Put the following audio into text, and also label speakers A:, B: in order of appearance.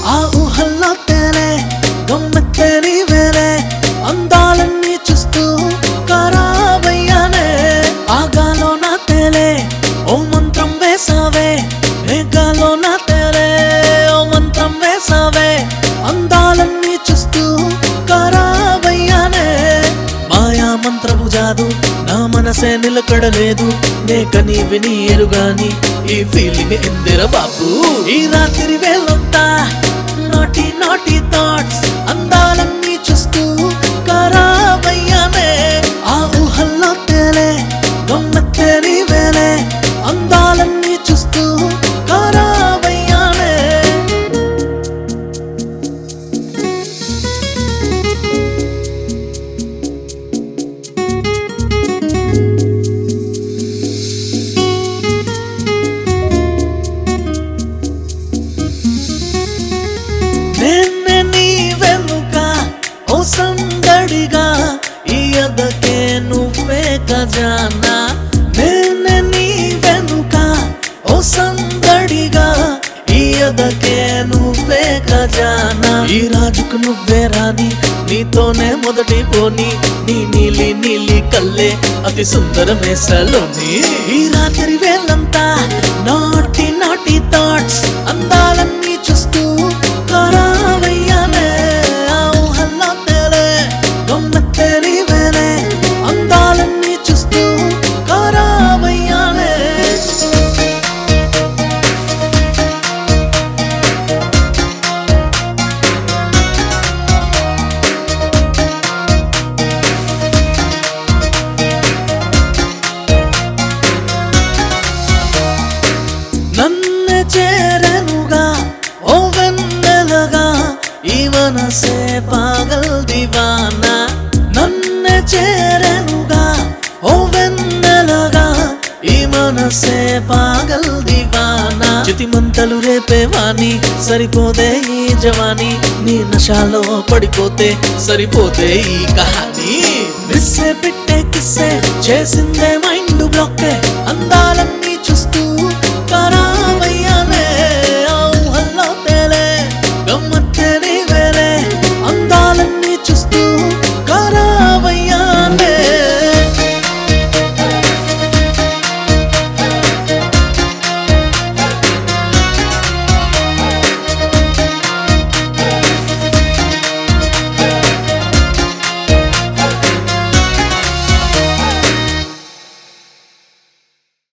A: ఆ ఊహల్లో తేలే గమ్మెత్తని వేలే అందాలన్నీ చూస్తూ ఖరాబయ్యానే ఆగాలో నా తేలే ఓ మంత్రం వేసావే మేఘాలో నా తేలే ఓ మంత్రం వేసావే అందాలన్నీ చూస్తూ ఖరాబయ్యానే మాయా మంత్రపు జాదు నా మనసే నిలకడలేదు నేక నీ విని ఎరుగాని ఈ ఫీలింగ్ ఇందిర బాబు ఈ రాత్రి వేళంతా నాటి నాటి థాట్స్ అందాలన్నీ చూస్తూ ఖరాబయ్యానే ఆ ఊహల్లో తేలే గమ్మత్తేరి వేలే అందాలన్నీ చూస్తూ ఖరాబయ్యానే నిన్నే నీ వెనుక ఓ సందడిగా ఈ అదకే నువ్వే ఖజానా నిన్నే నీ వెనుక ఓ సందడిగా ఈ అదకే నువ్వే ఖజానా ఈ రాజుకు నువ్వే రాని నీతోనే మొదటి పోని నీ నీలి నీలి కల్లే అతి సుందరమే సలోని ఈ రాత్రి వేళంతా నాటి నాటి థాట్స్ అందాలన్నీ చూస్తూ ఖరాబయ్యానే ఆ ఊహల్లో తేలే గమ్మత్తేరి వేలే అందాలన్నీ చూస్తూ ఖరాబయ్యానే నన్ను చేరనుగా ఓ వెన్నెలగా ఈ మనసే పాగల్ దివానా నన్ను చేరనుగా ఓ వెన్నెలగా ఈ మనసే పాగల్ దివానా చితిమంతలు రేపేవాని సరిపోదే ఈ జవాని నీ నశాలో పడిపోతే సరిపోతే ఈ కహాని మిస్సే పిట్టే కిస్సే చేసిందే మైండ్ బ్లాక్ అందాల